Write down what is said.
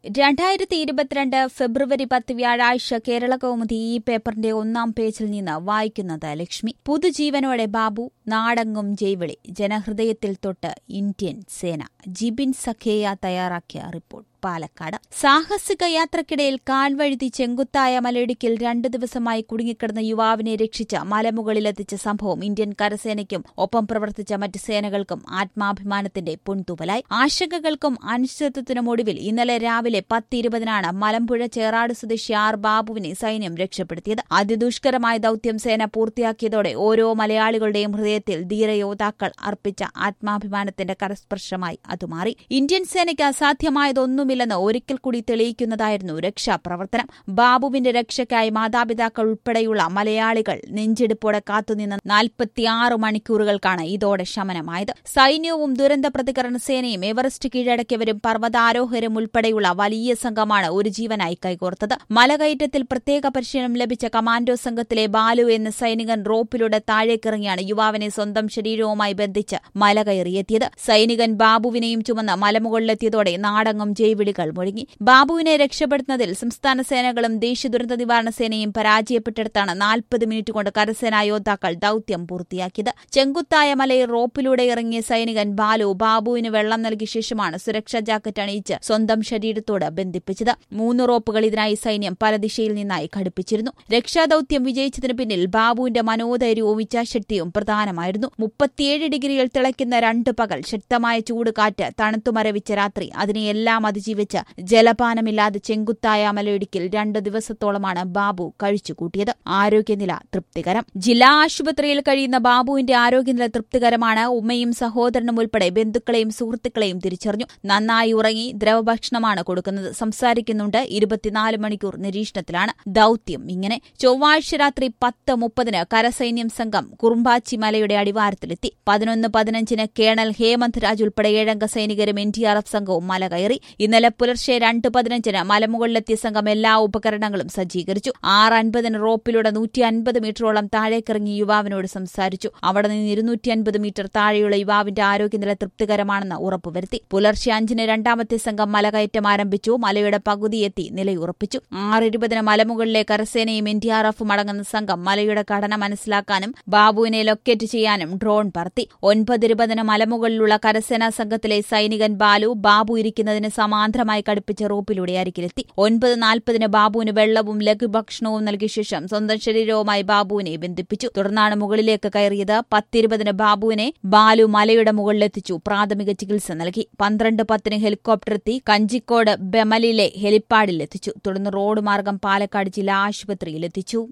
രണ്ടായിരത്തി ഇരുപത്തിരണ്ട് ഫെബ്രുവരി പത്ത് വ്യാഴാഴ്ച കേരള കൗമുദി ഈ പേപ്പറിന്റെ ഒന്നാം പേജിൽ നിന്ന് വായിക്കുന്നത് ലക്ഷ്മി പുതുജീവനോടെ ബാബു നാടങ്ങും ജൈവിളി ജനഹൃദയത്തിൽ തൊട്ട് ഇന്ത്യൻ സേന ജിബിൻ സഖേയ തയ്യാറാക്കിയ റിപ്പോർട്ട് പാലക്കാട് സാഹസിക യാത്രക്കിടയിൽ കാൽവഴുതി ചെങ്കുത്തായ മലയിടുക്കിൽ രണ്ടു ദിവസമായി കുടുങ്ങിക്കിടന്ന യുവാവിനെ രക്ഷിച്ച് മലമുകളിലെത്തിച്ച സംഭവം ഇന്ത്യൻ കരസേനയ്ക്കും ഒപ്പം പ്രവർത്തിച്ച മറ്റ് സേനകൾക്കും ആത്മാഭിമാനത്തിന്റെ പൊൻതൂവലായി ആശങ്കകൾക്കും അനിശ്ചിതത്വത്തിനും ഒടുവിൽ ഇന്നലെ രാവിലെ പത്തിരുപതിനാണ് മലമ്പുഴ ചേറാട് സ്വദേശി ആർ ബാബുവിനെ സൈന്യം രക്ഷപ്പെടുത്തിയത് അതിദുഷ്കരമായ ദൌത്യം സേന പൂർത്തിയാക്കിയതോടെ ഓരോ മലയാളികളുടെയും ഹൃദയത്തിൽ ധീരയോദ്ധാക്കൾ അർപ്പിച്ച ആത്മാഭിമാനത്തിന്റെ കരസ്പർശമായി അത് മാറി ഇന്ത്യൻ സേനയ്ക്ക് അസാധ്യമായതൊന്നും ഒന്നുമില്ലെന്ന് ഒരിക്കൽ കൂടി തെളിയിക്കുന്നതായിരുന്നു രക്ഷാപ്രവർത്തനം ബാബുവിന്റെ രക്ഷയ്ക്കായി മാതാപിതാക്കൾ ഉൾപ്പെടെയുള്ള മലയാളികൾ നെഞ്ചെടുപ്പോടെ കാത്തുനിന്ന നാൽപ്പത്തിയാറ് മണിക്കൂറുകൾക്കാണ് ഇതോടെ ശമനമായത് സൈന്യവും ദുരന്ത പ്രതികരണ സേനയും എവറസ്റ്റ് കീഴടക്കിയവരും പർവ്വതാരോഹരും ഉൾപ്പെടെയുള്ള വലിയ സംഘമാണ് ഒരു ജീവനായി കൈകോർത്തത് മലകയറ്റത്തിൽ പ്രത്യേക പരിശീലനം ലഭിച്ച കമാൻഡോ സംഘത്തിലെ ബാലു എന്ന സൈനികൻ റോപ്പിലൂടെ താഴേക്കിറങ്ങിയാണ് യുവാവിനെ സ്വന്തം ശരീരവുമായി ബന്ധിച്ച് മല കയറിയെത്തിയത് സൈനികൻ ബാബുവിനെയും ചുമന്ന് മലമുകളിലെത്തിയതോടെ നാടങ്ങും ജൈവ വിളികൾ മുഴങ്ങി ബാബുവിനെ രക്ഷപ്പെടുത്തുന്നതിൽ സംസ്ഥാന സേനകളും ദേശീയ ദുരന്ത നിവാരണ സേനയും പരാജയപ്പെട്ടെടുത്താണ് നാൽപ്പത് മിനിറ്റ് കൊണ്ട് കരസേനാ യോദ്ധാക്കൾ ദൌത്യം പൂർത്തിയാക്കിയത് ചെങ്കുത്തായ മലയിൽ റോപ്പിലൂടെ ഇറങ്ങിയ സൈനികൻ ബാലു ബാബുവിന് വെള്ളം നൽകിയ ശേഷമാണ് സുരക്ഷാ ജാക്കറ്റ് അണിയിച്ച് സ്വന്തം ശരീരത്തോട് ബന്ധിപ്പിച്ചത് മൂന്ന് റോപ്പുകൾ ഇതിനായി സൈന്യം പല ദിശയിൽ നിന്നായി ഘടിപ്പിച്ചിരുന്നു രക്ഷാദൌത്യം വിജയിച്ചതിനു പിന്നിൽ ബാബുവിന്റെ മനോധൈര്യവും ഇച്ഛാശക്തിയും പ്രധാനമായിരുന്നു മുപ്പത്തിയേഴ് ഡിഗ്രിയിൽ തിളയ്ക്കുന്ന രണ്ട് പകൽ ശക്തമായ ചൂട് കാറ്റ് തണുത്തുമരവിച്ച രാത്രി അതിനെയെല്ലാം അതിജീവിച്ച് ജലപാനമില്ലാതെ ചെങ്കുത്തായ മലയിടുക്കിൽ രണ്ട് ദിവസത്തോളമാണ് ബാബു കഴിച്ചുകൂട്ടിയത് ആരോഗ്യനില തൃപ്തികരം ജില്ലാ ആശുപത്രിയിൽ കഴിയുന്ന ബാബുവിന്റെ ആരോഗ്യനില തൃപ്തികരമാണ് ഉമ്മയും സഹോദരനും ഉൾപ്പെടെ ബന്ധുക്കളെയും സുഹൃത്തുക്കളെയും തിരിച്ചറിഞ്ഞു നന്നായി ഉറങ്ങി ദ്രവഭക്ഷണമാണ് കൊടുക്കുന്നത് സംസാരിക്കുന്നുണ്ട് ഇരുപത്തിനാല് മണിക്കൂർ നിരീക്ഷണത്തിലാണ് ദൌത്യം ഇങ്ങനെ ചൊവ്വാഴ്ച രാത്രി പത്ത് മുപ്പതിന് കരസൈന്യം സംഘം കുറുമ്പാച്ചി മലയുടെ അടിവാരത്തിലെത്തി പതിനൊന്ന് പതിനഞ്ചിന് കേണൽ ഹേമന്ത് രാജ് ഉൾപ്പെടെ ഏഴംഗ സൈനികരും എൻ ഡി ആർ എഫ് സംഘവും മല കയറി ഇന്നലെ പുലർച്ചെ രണ്ട് പതിനഞ്ചിന് മലമുകളിലെത്തിയ സംഘം എല്ലാ ഉപകരണങ്ങളും സജ്ജീകരിച്ചു ആറ് അൻപതിന് റോപ്പിലൂടെ നൂറ്റി അൻപത് മീറ്ററോളം താഴേക്കിറങ്ങി യുവാവിനോട് സംസാരിച്ചു അവിടെ നിന്ന് ഇരുന്നൂറ്റി അൻപത് മീറ്റർ താഴെയുള്ള യുവാവിന്റെ ആരോഗ്യനില തൃപ്തികരമാണെന്ന് ഉറപ്പുവരുത്തി പുലർച്ചെ അഞ്ചിന് രണ്ടാമത്തെ സംഘം മലകയറ്റം ആരംഭിച്ചു മലയുടെ പകുതിയെത്തി നിലയുറപ്പിച്ചു ആറ് ഇരുപതിന് മലമുകളിലെ കരസേനയും എൻ ഡി ആർ എഫും അടങ്ങുന്ന സംഘം മലയുടെ ഘടന മനസ്സിലാക്കാനും ബാബുവിനെ ലൊക്കേറ്റ് ചെയ്യാനും ഡ്രോൺ പറത്തി ഒൻപത് ഇരുപതിന് മലമുകളിലുള്ള കരസേനാ സംഘത്തിലെ സൈനികൻ ബാലു ബാബു ഇരിക്കുന്നതിന് സമാന്തരമായി കടുപ്പിച്ച റോപ്പിലൂടെ അരികിലെത്തി ഒൻപത് നാൽപ്പതിന് ബാബുവിന് വെള്ളവും ലഘുഭക്ഷണവും നൽകിയ ശേഷം സ്വന്തം ശരീരവുമായി ബാബുവിനെ ബന്ധിപ്പിച്ചു തുടർന്നാണ് മുകളിലേക്ക് കയറിയത് പത്തിരുപതിന് ബാബുവിനെ ബാലു മലയുടെ മുകളിലെത്തിച്ചു പ്രാഥമിക ചികിത്സ നൽകി പന്ത്രണ്ട് പത്തിന് ഹെലികോപ്റ്റർ എത്തി കഞ്ചിക്കോട് ബെമലിലെ ഹെലിപ്പാഡിലെത്തിച്ചു തുടർന്ന് റോഡ് മാർഗം പാലക്കാട് ജില്ലാ ആശുപത്രിയിലെത്തിച്ചു